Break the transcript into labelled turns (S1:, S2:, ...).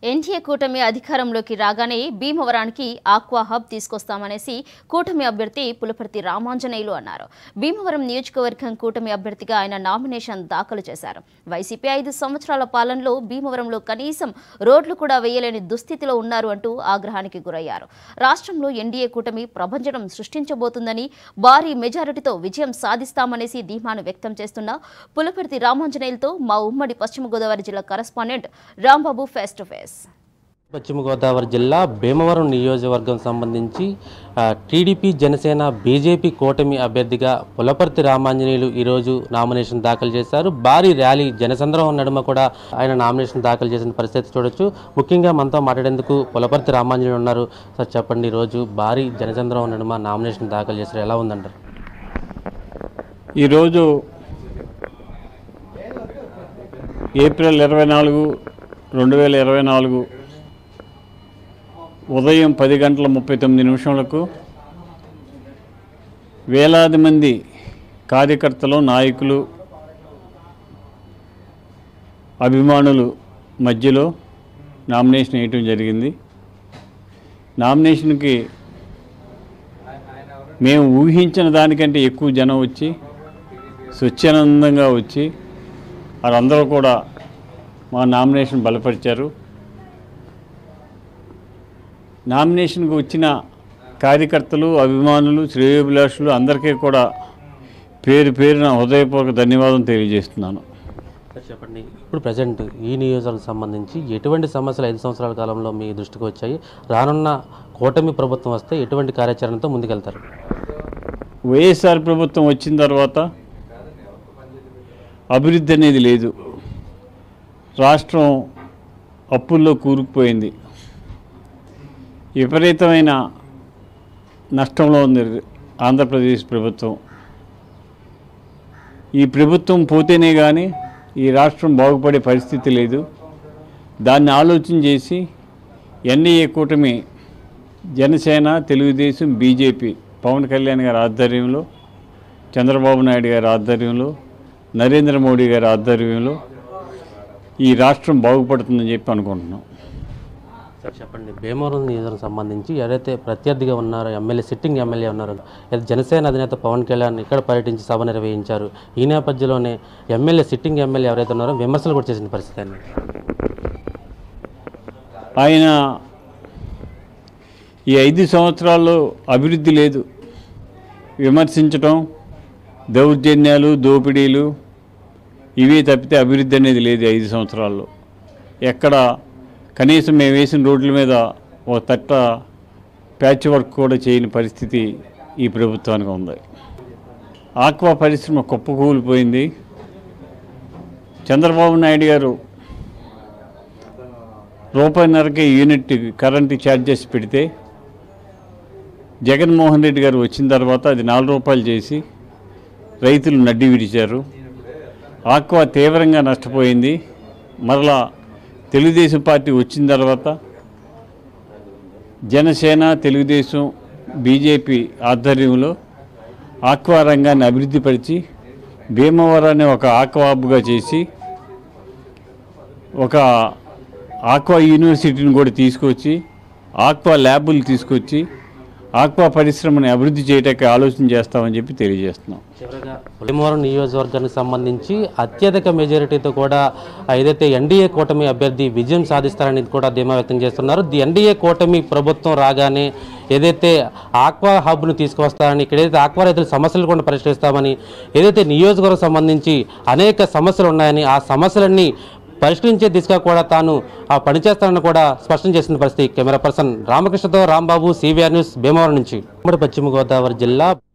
S1: NDA కూటమి అధికారంలోకి రాగానే భీమవరానికి ఆక్వా హబ్ తీసుకొస్తామనేసి కూటమి అభ్యర్థి పులపర్తి రామాంజనేయులు అన్నారు భీమవరం నియోజకవర్గం కూటమి అభ్యర్థిగా ఆయన నామినేషన్ దాఖలు చేశారు వైసీపీ ఐదు సంవత్సరాల పాలనలో భీమవరంలో కనీసం రోడ్లు కూడా వేయలేని దుస్థితిలో ఉన్నారు అంటూ ఆగ్రహానికి గురయ్యారు రాష్ట్రంలో ఎన్డీఏ కూటమి ప్రభంజనం సృష్టించబోతుందని భారీ మెజారిటీతో విజయం సాధిస్తామనేసి ధీమాను వ్యక్తం చేస్తున్న పులపర్తి రామాంజనేయులతో మా ఉమ్మడి పశ్చిమ గోదావరి జిల్లా correspondent Rambabu face to face
S2: పశ్చిమ గోదావరి జిల్లా భీమవరం నియోజకవర్గం సంబంధించి ఆ, టీడీపీ జనసేన బీజేపీ కూటమి అభ్యర్థిగా పులపర్తి రామాంజనేయులు ఈరోజు నామినేషన్ దాఖలు చేశారు భారీ ర్యాలీ జనసంద్రహం నడుమ కూడా ఆయన నామినేషన్ దాఖలు చేసిన పరిస్థితి చూడొచ్చు ముఖ్యంగా మనతో మాట్లాడేందుకు పులపర్తి రామాంజనేయులు ఉన్నారు సార్ చెప్పండి ఈరోజు భారీ జనసంద్రహం నడుమ నామినేషన్ దాఖలు చేశారు ఎలా ఉందంటారు
S3: ఈరోజు ఏప్రిల్ ఇరవై నాలుగు రెండు వేల ఇరవై నాలుగు ఉదయం పది గంటల ముప్పై తొమ్మిది నిమిషములకు వేలాది మంది కార్యకర్తలు నాయకులు అభిమానులు మధ్యలో నామినేషన్ వేయటం జరిగింది నామినేషన్కి మేము ఊహించిన దానికంటే ఎక్కువ జనం వచ్చి స్వచ్ఛానందంగా వచ్చి వారందరూ కూడా మా నామినేషన్ బలపరిచారు నామినేషన్కి వచ్చిన కార్యకర్తలు అభిమానులు శ్రేయోభిలాషులు అందరికీ కూడా పేరు పేరున హృదయపూర్వక ధన్యవాదం తెలియజేస్తున్నాను
S2: సార్ చెప్పండి ఇప్పుడు ప్రజెంట్ ఈ నియోజకవర్గం సంబంధించి ఎటువంటి సమస్యలు ఐదు సంవత్సరాల కాలంలో మీ దృష్టికి వచ్చాయి రానున్న కూటమి ప్రభుత్వం వస్తే ఎటువంటి కార్యాచరణతో ముందుకెళ్తారు
S3: వైఎస్ఆర్ ప్రభుత్వం వచ్చిన తర్వాత అభివృద్ధి అనేది లేదు రాష్ట్రం అప్పుల్లో కూరుకుపోయింది విపరీతమైన నష్టంలో ఉంది ఆంధ్రప్రదేశ్ ప్రభుత్వం ఈ ప్రభుత్వం పోతేనే కానీ ఈ రాష్ట్రం బాగుపడే పరిస్థితి లేదు దాన్ని ఆలోచన చేసి ఎన్డీఏ కూటమి జనసేన తెలుగుదేశం బీజేపీ పవన్ కళ్యాణ్ గారి ఆధ్వర్యంలో చంద్రబాబు నాయుడు గారి ఆధ్వర్యంలో నరేంద్ర మోడీ గారి ఆధ్వర్యంలో ఈ రాష్ట్రం బాగుపడుతుందని చెప్పి అనుకుంటున్నాం
S2: సార్ చెప్పండి భీమవరం నియోజకవర్గం సంబంధించి ఎవరైతే ప్రత్యర్థిగా ఉన్నారో ఎమ్మెల్యే సిట్టింగ్ ఎమ్మెల్యే ఉన్నారో ఏదైతే జనసేన అధినేత పవన్ కళ్యాణ్ ఇక్కడ పర్యటించి సభ నిర్వహించారు ఈ నేపథ్యంలోనే ఎమ్మెల్యే సిట్టింగ్ ఎమ్మెల్యే ఎవరైతే ఉన్నారో విమర్శలు కూడా చేసిన పరిస్థితి అండి
S3: ఆయన ఈ ఐదు సంవత్సరాల్లో అభివృద్ధి లేదు విమర్శించటం దౌర్జన్యాలు దోపిడీలు ఇవే తప్పితే అభివృద్ధి అనేది లేదు ఈ ఐదు సంవత్సరాల్లో ఎక్కడ కనీసం మేము వేసిన రోడ్ల మీద ఒక తట్ట ప్యాచ్ వర్క్ కూడా చేయని పరిస్థితి ఈ ప్రభుత్వానికి ఉంది ఆక్వా పరిశ్రమ కుప్పకూలిపోయింది చంద్రబాబు నాయుడు గారు రూపాయిన్నరకే యూనిట్ కరెంటు ఛార్జెస్ పెడితే జగన్మోహన్ రెడ్డి గారు వచ్చిన తర్వాత అది నాలుగు రూపాయలు చేసి రైతులు నడ్డి విడిచారు ఆక్వా తీవ్రంగా నష్టపోయింది మరలా తెలుగుదేశం పార్టీ వచ్చిన తర్వాత జనసేన తెలుగుదేశం బీజేపీ ఆధ్వర్యంలో ఆక్వా రంగాన్ని అభివృద్ధిపరిచి భీమవరాన్ని ఒక ఆక్వా హబ్గా చేసి ఒక ఆక్వా యూనివర్సిటీని కూడా తీసుకొచ్చి ఆక్వా ల్యాబులు తీసుకొచ్చి ఆక్వా పరిశ్రమని అభివృద్ధి చేయడానికి ఆలోచన చేస్తామని చెప్పి తెలియజేస్తున్నాం
S2: చివరగా భీమవరం నియోజకవర్గానికి సంబంధించి అత్యధిక మెజారిటీతో కూడా ఏదైతే ఎన్డీఏ కూటమి అభ్యర్థి విజయం సాధిస్తారని కూడా ధీమా వ్యక్తం చేస్తున్నారు ది ఎన్డీఏ కూటమి ప్రభుత్వం రాగానే ఏదైతే ఆక్వా హబ్ను తీసుకువస్తారని ఇక్కడ ఏదైతే ఆక్వా రైతుల సమస్యలు కూడా పరిష్కరిస్తామని ఏదైతే నియోజకవర్గం సంబంధించి అనేక సమస్యలు ఉన్నాయని ఆ సమస్యలన్నీ పరిష్కరించే దిశగా కూడా తాను ఆ పనిచేస్తానని కూడా స్పష్టం చేసిన పరిస్థితి కెమెరా పర్సన్ రామకృష్ణతో రాంబాబు సివిఆర్ న్యూస్ భీమవరం నుంచి ఉమ్మడి పశ్చిమ గోదావరి జిల్లా